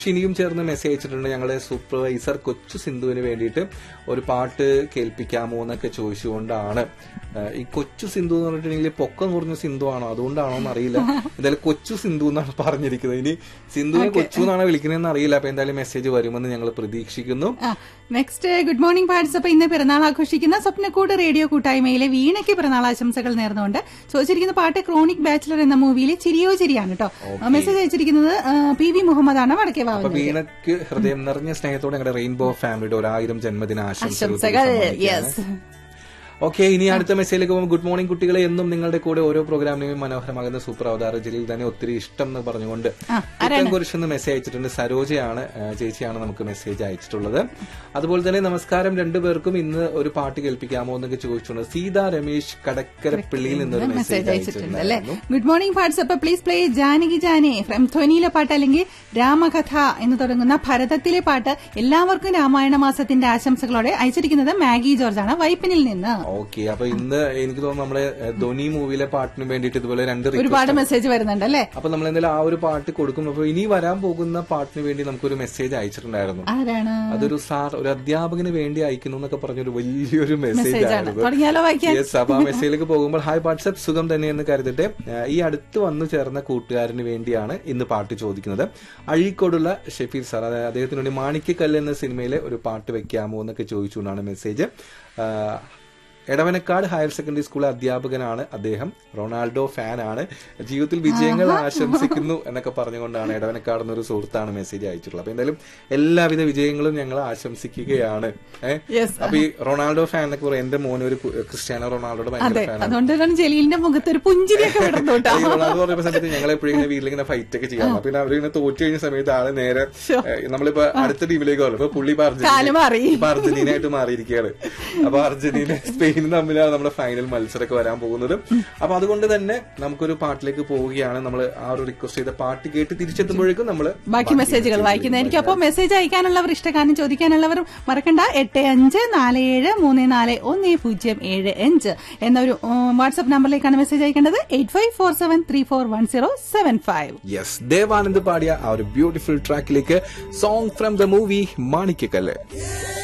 ഇനിയും ചേർന്ന് മെസ്സേജ് അയച്ചിട്ടുണ്ട് ഞങ്ങളുടെ സൂപ്പർവൈസർ കൊച്ചു സിന്ധുവിന് വേണ്ടിയിട്ട് ഒരു പാട്ട് കേൾപ്പിക്കാമോ എന്നൊക്കെ ചോദിച്ചുകൊണ്ടാണ് ഏഹ് ഈ കൊച്ചു സിന്ധു എന്ന് പറഞ്ഞിട്ടുണ്ടെങ്കിൽ പൊക്കം കുറഞ്ഞ സിന്ധു ആണോ അതുകൊണ്ടാണോ എന്ന് അറിയില്ല എന്തായാലും കൊച്ചു സിന്ധു എന്നാണ് പറഞ്ഞിരിക്കുന്നത് ഇനി സിന്ധുവിനെ കൊച്ചു എന്നാണ് വിളിക്കുന്നതെന്ന് അറിയില്ല അപ്പൊ എന്തായാലും മെസ്സേജ് വരുമെന്ന് ഞങ്ങൾ പ്രതീക്ഷിക്കുന്നു നെക്സ്റ്റ് ഗുഡ് മോർണിംഗ് പാർട്ടിസപ്പ് ഇന്ന് പിറന്നാൾ ആഘോഷിക്കുന്ന സ്വപ്നക്കൂട് റേഡിയോ കൂട്ടായ്മയിലെ വീണയ്ക്ക് പിറന്നാൾ ആശംസകൾ നേർന്നുകൊണ്ട് ചോദിച്ചിരിക്കുന്ന പാട്ട് ക്രോണിക് ബാച്ചിലർ എന്ന മൂവിയിലെ ചിരിയോ ചിരിയാണ് കേട്ടോ മെസ്സേജ് അയച്ചിരിക്കുന്നത് ആ, പി വി മുഹമ്മദാണ് വടക്കേ അപ്പൊ ഭാവം വീണയ്ക്ക് ഹൃദയം നിറഞ്ഞ സ്നേഹത്തോടെ ഞങ്ങളുടെ റെയിൻബോ ഫാമിലിയുടെ ഒരായിരം ജന്മദിന ആശംസകൾ ആശംസകൾ യെസ് ഓക്കെ ഇനി അടുത്ത മെസ്സേജിലേക്ക് പോകുമ്പോൾ ഗുഡ് മോർണിംഗ് കുട്ടികളെ എന്നും നിങ്ങളുടെ കൂടെ ഓരോ പ്രോഗ്രാമിനെയും മനോഹരമാകുന്ന സൂപ്പർ അവതാര ജില്ലയിൽ തന്നെ ഒത്തിരി ഇഷ്ടം എന്ന് പറഞ്ഞുകൊണ്ട് കുറ്റം കുറിച്ചെന്ന് മെസ്സേജ് അയച്ചിട്ടുണ്ട് സരോജയാണ് ആ, ചേച്ചിയാണ് നമുക്ക് മെസ്സേജ് അയച്ചിട്ടുള്ളത് അതുപോലെ തന്നെ നമസ്കാരം രണ്ടുപേർക്കും ഇന്ന് ഒരു പാട്ട് കേൾപ്പിക്കാമോ എന്നൊക്കെ ചോദിച്ചിട്ടുണ്ട് സീതാ രമേശ് കടക്കരപ്പിള്ളിയിൽ നിന്നൊരു മെസ്സേജ് മെസ്സേജ് അയച്ചിട്ടുണ്ട് അല്ലേ അയച്ചിട്ടുണ്ടായിരുന്നു ഗുഡ് മോർണിംഗ് പാർട്ടിസപ്പ് please play Janaki Jaane from ധ്വനിയിലെ പാട്ട് അല്ലെങ്കിൽ രാമകഥ എന്ന് തുടങ്ങുന്ന ഭരതത്തിലെ പാട്ട് എല്ലാവർക്കും രാമായണ മാസത്തിന്റെ ആശംസകളോടെ അയച്ചിരിക്കുന്നത് മാഗി ജോർജ് ആണ് വൈപ്പിനിൽ നിന്ന് ഓക്കെ അപ്പൊ ഇന്ന് എനിക്ക് തോന്നുന്നു നമ്മളെ ഏ, ധോനി മൂവിയിലെ പാട്ടിന് വേണ്ടിയിട്ട് ഇതുപോലെ രണ്ട് request ഒരുപാട് മെസ്സേജ് വരുന്നുണ്ട് അല്ലേ അപ്പൊ നമ്മൾ എന്തായാലും ആ ഒരു പാട്ട് കൊടുക്കും അപ്പൊ ഇനി വരാൻ പോകുന്ന പാട്ടിന് വേണ്ടി നമുക്കൊരു മെസ്സേജ് അയച്ചിട്ടുണ്ടായിരുന്നു ആരാണ് അതൊരു സാർ ഒരു അധ്യാപകന് വേണ്ടി അയക്കുന്നു എന്നൊക്കെ പറഞ്ഞൊരു വലിയൊരു മെസ്സേജ് മെസ്സേജ് ആണ് ആയിരുന്നു തുടങ്ങിയാലോ വായിക്കാൻ യെസ് അപ്പൊ ആ മെസ്സേജിലേക്ക് പോകുമ്പോൾ ഹായ് വാട്സ്ആപ്പ് സുഖം തന്നെയെന്ന് കരുതിട്ട് ആ, ഈ അടുത്ത് വന്നു ചേർന്ന കൂട്ടുകാരന് വേണ്ടിയാണ് ഇന്ന് പാട്ട് ചോദിക്കുന്നത് അഴീക്കോടുള്ള ഷെഫീർ സാർ അതായത് അദ്ദേഹത്തിന് വേണ്ടി മാണിക്കക്കല്ല് എന്ന സിനിമയിലെ ഒരു പാട്ട് വെക്കാമോ എന്നൊക്കെ ചോദിച്ചുകൊണ്ടാണ് മെസ്സേജ് ആ, എടവനക്കാട് ഹയർ സെക്കൻഡറി സ്കൂൾ അധ്യാപകനാണ് അദ്ദേഹം റൊണാൾഡോ ഫാനാണ് ജീവിതത്തിൽ വിജയങ്ങൾ ആശംസിക്കുന്നു എന്നൊക്കെ പറഞ്ഞുകൊണ്ടാണ് എടവനക്കാട് എന്നൊരു സുഹൃത്താണ് മെസ്സേജ് അയച്ചിട്ടുള്ളത് അപ്പൊ എന്തായാലും എല്ലാവിധ വിജയങ്ങളും ഞങ്ങൾ ആശംസിക്കുകയാണ് ഏഹ് Yes. അപ്പൊ ഈ റൊണാൾഡോ ഫാൻ എന്നൊക്കെ പറയും എന്റെ മോന് ഒരു കു- ക്രിസ്ത്യാനോ റൊണാൾഡോയുടെ ഭയങ്കര അതെ ഫാനാണ് അതുകൊണ്ടാണ് ജലീലിന്റെ മുഖത്ത് ഒരു പുഞ്ചിരിയൊക്കെ വിടുന്നു കേട്ടോ ഈ റൊണാൾഡോ പറയുന്ന സമയത്ത് ഞങ്ങൾ എപ്പോഴും ഇങ്ങനെ വീട്ടിലിങ്ങനെ ഫൈറ്റ് ഒക്കെ ചെയ്യാം പിന്നെ അവരിങ്ങനെ തോറ്റു കഴിഞ്ഞ സമയത്ത് ആള് നേരെ ഏഹ്, നമ്മളിപ്പോ അടുത്ത ടീമിലേക്ക് വരും ഇപ്പൊ പുള്ളി ഇപ്പൊ കാല് അർജന്റീന മാറി. ഇപ്പൊ അർജന്റീന ആയിട്ട് മാറിയിരിക്കുകയാണ് അപ്പൊ അർജന്റീന സ്പെയിനും തമ്മിലാണ് നമ്മുടെ ഫൈനൽ മത്സരമൊക്കെ വരാൻ പോകുന്നത് അപ്പൊ അതുകൊണ്ട് തന്നെ നമുക്കൊരു പാട്ടിലേക്ക് പോവുകയാണ് നമ്മൾ ആ ഒരു റിക്വസ്റ്റ് ചെയ്ത പാട്ട് കേട്ട് തിരിച്ചെത്തുമ്പോഴേക്കും നമ്മൾ ബാക്കി മെസ്സേജുകൾ വായിക്കുന്നതായിരിക്കും അപ്പോൾ മെസ്സേജ് അയക്കാനുള്ളവർ ഇഷ്ടകാരം ചോദിക്കാനുള്ളവർ മറക്കണ്ട എട്ട് അഞ്ച് നാല് ഏഴ് മൂന്ന് നാല് ഒന്ന് പൂജ്യം ഏഴ് അഞ്ച് എന്നൊരു വാട്സ്ആപ്പ് നമ്പറിലേക്കാണ് മെസ്സേജ് അയക്കേണ്ടത് eight five four seven three four one zero seven five yes Devanand പാടിയ ആ ഒരു ബ്യൂട്ടിഫുൾ ട്രാക്കിലേക്ക് സോങ് ഫ്രം ദ മൂവി മാണിക്കക്കല്ല്